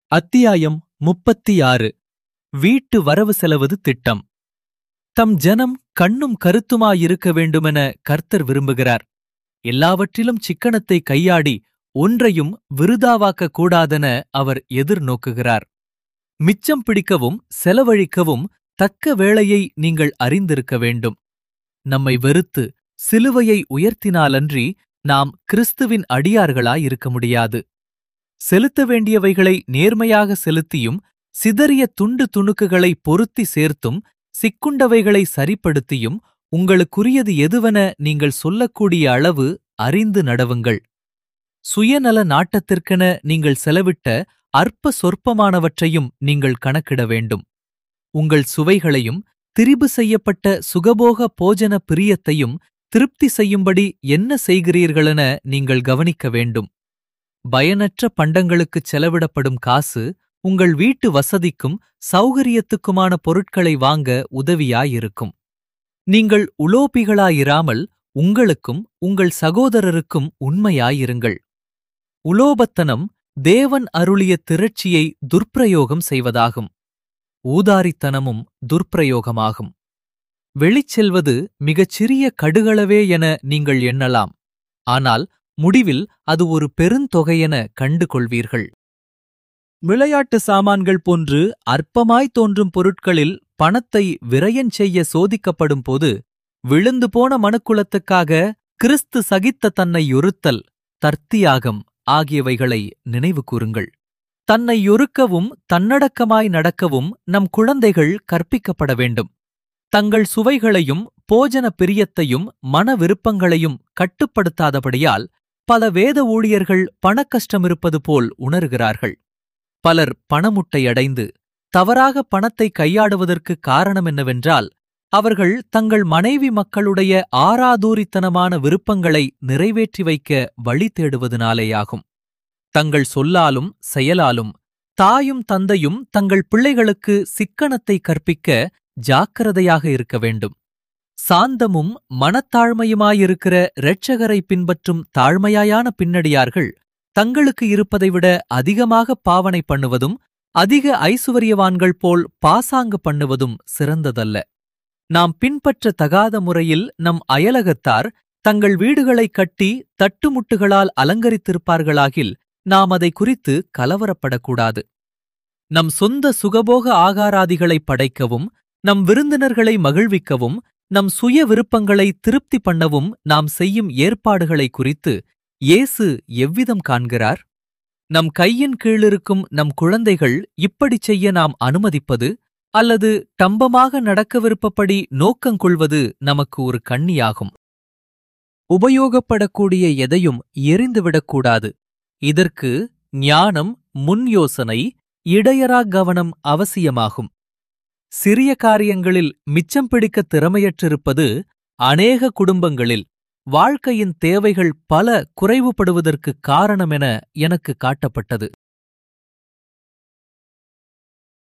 அத்தியாயம் முப்பத்தி ஆறு வீட்டு வரவு செலவது திட்டம் தம் ஜனம் கண்ணும் கருத்துமாயிருக்க வேண்டுமென கர்த்தர் விரும்புகிறார் எல்லாவற்றிலும் சிக்கனத்தை கையாடி ஒன்றையும் விருதாவாக்கக் கூடாதென அவர் எதிர்நோக்குகிறார் மிச்சம் பிடிக்கவும் செலவழிக்கவும் தக்க வேளையை நீங்கள் அறிந்திருக்க வேண்டும் நம்மை வெறுத்து சிலுவையை உயர்த்தினாலன்றி நாம் கிறிஸ்துவின் அடியார்களாயிருக்க முடியாது செலுத்த வேண்டியவைகளை நேர்மையாக செலுத்தியும் சிதறிய துண்டு துணுக்குகளை பொருத்தி சேர்த்தும் சிக்குண்டவைகளை சரிப்படுத்தியும் உங்களுக்குரியது எதுவென நீங்கள் சொல்லக்கூடிய அளவு அறிந்து நடவுங்கள் சுயநல நாட்டத்திற்கென நீங்கள் செலவிட்ட அற்ப சொற்பமானவற்றையும் நீங்கள் கணக்கிட வேண்டும் உங்கள் சுவைகளையும் திரிபு செய்யப்பட்ட சுகபோக போஜன பிரியத்தையும் திருப்தி செய்யும்படி என்ன செய்கிறீர்களென நீங்கள் கவனிக்க வேண்டும் பயனற்ற பண்டங்களுக்குச் செலவிடப்படும் காசு உங்கள் வீட்டு வசதிக்கும் சௌகரியத்துக்குமான பொருட்களை வாங்க உதவியாயிருக்கும் நீங்கள் உலோபிகளாயிராமல் உங்களுக்கும் உங்கள் சகோதரருக்கும் உண்மையாயிருங்கள் உலோபத்தனம் தேவன் அருளிய திரட்சியை துர்ப்பிரயோகம் செய்வதாகும் ஊதாரித்தனமும் துர்ப்பிரயோகமாகும் வெளிச்செல்வது மிகச் சிறிய கடுகளவே என நீங்கள் எண்ணலாம் ஆனால் முடிவில் அது ஒரு பெருந்தொகையென கண்டு கொள்வீர்கள் விளையாட்டு சாமான்கள் போன்று அற்பமாய் தோன்றும் பொருட்களில் பணத்தை விரயன் செய்ய சோதிக்கப்படும் போது விழுந்து போன மனுக்குலத்துக்காக கிறிஸ்து சகித்த தன்னை யொருத்தல் தர்த்தியாகம் ஆகியவைகளை நினைவு கூறுங்கள் தன்னை யொருக்கவும் தன்னடக்கமாய் நடக்கவும் நம் குழந்தைகள் கற்பிக்கப்பட வேண்டும் தங்கள் சுவைகளையும் போஜன பிரியத்தையும் மன விருப்பங்களையும் கட்டுப்படுத்தாதபடியால் பல வேத ஊழியர்கள் பணக்கஷ்டமிருப்பது போல் உணர்கிறார்கள் பலர் பணமுட்டையடைந்து தவறாக பணத்தை கையாடுவதற்கு காரணம் என்னவென்றால் அவர்கள் தங்கள் மனைவி மக்களுடைய ஆறாதூரித்தனமான விருப்பங்களை நிறைவேற்றி வைக்க வழி தேடுவதனாலேயாகும் தங்கள் சொல்லாலும் செயலாலும் தாயும் தந்தையும் தங்கள் பிள்ளைகளுக்கு சிக்கனத்தை கற்பிக்க ஜாக்கிரதையாக இருக்க வேண்டும் சாந்தமும் மனத்தாழ்மையுமாயிருக்கிற இரட்சகரை பின்பற்றும் தாழ்மையாயான பின்னடியார்கள் தங்களுக்கு இருப்பதை விட அதிகமாக பாவனை பண்ணுவதும் அதிக ஐசுவரியவான்கள் போல் பாசாங்கு பண்ணுவதும் சிறந்ததல்ல நாம் பின்பற்ற தகாத முறையில் நம் அயலகத்தார் தங்கள் வீடுகளைக் கட்டி தட்டுமுட்டுகளால் அலங்கரித்திருப்பார்களாகில் நாம் அதை குறித்து கலவரப்படக்கூடாது நம் சொந்த சுகபோக ஆகாராதிகளை படைக்கவும் நம் விருந்தினர்களை மகிழ்விக்கவும் நம் சுய விருப்பங்களை திருப்தி பண்ணவும் நாம் செய்யும் ஏற்பாடுகளை குறித்து இயேசு எவ்விதம் காண்கிறார் நம் கையின் கீழிருக்கும் நம் குழந்தைகள் இப்படிச் செய்ய நாம் அனுமதிப்பது அல்லது டம்பமாக நடக்க விருப்பப்படி நோக்கங்கொள்வது நமக்கு ஒரு கண்ணியாகும் உபயோகப்படக்கூடிய எதையும் எரிந்துவிடக்கூடாது இதற்கு ஞானம் முன் யோசனை இடையரா கவனம் அவசியமாகும் சிறிய காரியங்களில் மிச்சம் பிடிக்க திறமையற்றிருப்பது அநேக குடும்பங்களில் வாழ்க்கையின் தேவைகள் பல குறைவுபடுவதற்குக் காரணமென எனக்கு காட்டப்பட்டது